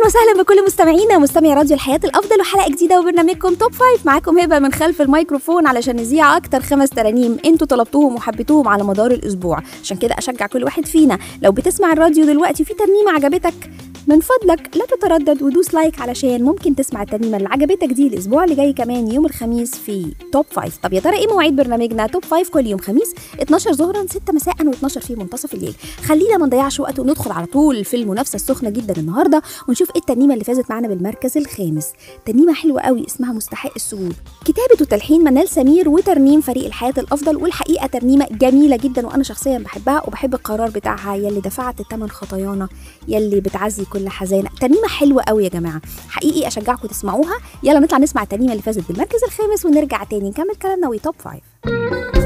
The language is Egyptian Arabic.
وسهلا بكل مستمعينا مستمعي راديو الحياة الأفضل وحلقة جديدة وبرنامجكم توب فايف معاكم هبة من خلف الميكروفون علشان نذيع أكتر خمس ترانيم انتوا طلبتوهم وحبيتوهم على مدار الأسبوع عشان كده أشجع كل واحد فينا لو بتسمع الراديو دلوقتي في ترنيمة عجبتك من فضلك لا تتردد ودوس لايك علشان ممكن تسمع الترنيمه اللي عجبتك دي الاسبوع اللي جاي كمان يوم الخميس في توب 5 طب يا ترى ايه مواعيد برنامجنا توب 5 كل يوم خميس 12 ظهرا 6 مساء و12 في منتصف الليل خلينا ما نضيعش وقت وندخل على طول في المنافسه السخنه جدا النهارده ونشوف ايه الترنيمه اللي فازت معانا بالمركز الخامس ترنيمه حلوه قوي اسمها مستحق السجود كتابه وتلحين منال سمير وترنيم فريق الحياه الافضل والحقيقه ترنيمه جميله جدا وانا شخصيا بحبها وبحب القرار بتاعها يلي دفعت الثمن خطايانا يلي بتعزي كل حزانه ترنيمه حلوه قوي يا جماعه حقيقي اشجعكم تسمعوها يلا نطلع نسمع الترنيمه اللي فازت بالمركز الخامس ونرجع تاني نكمل كلامنا وي توب فايف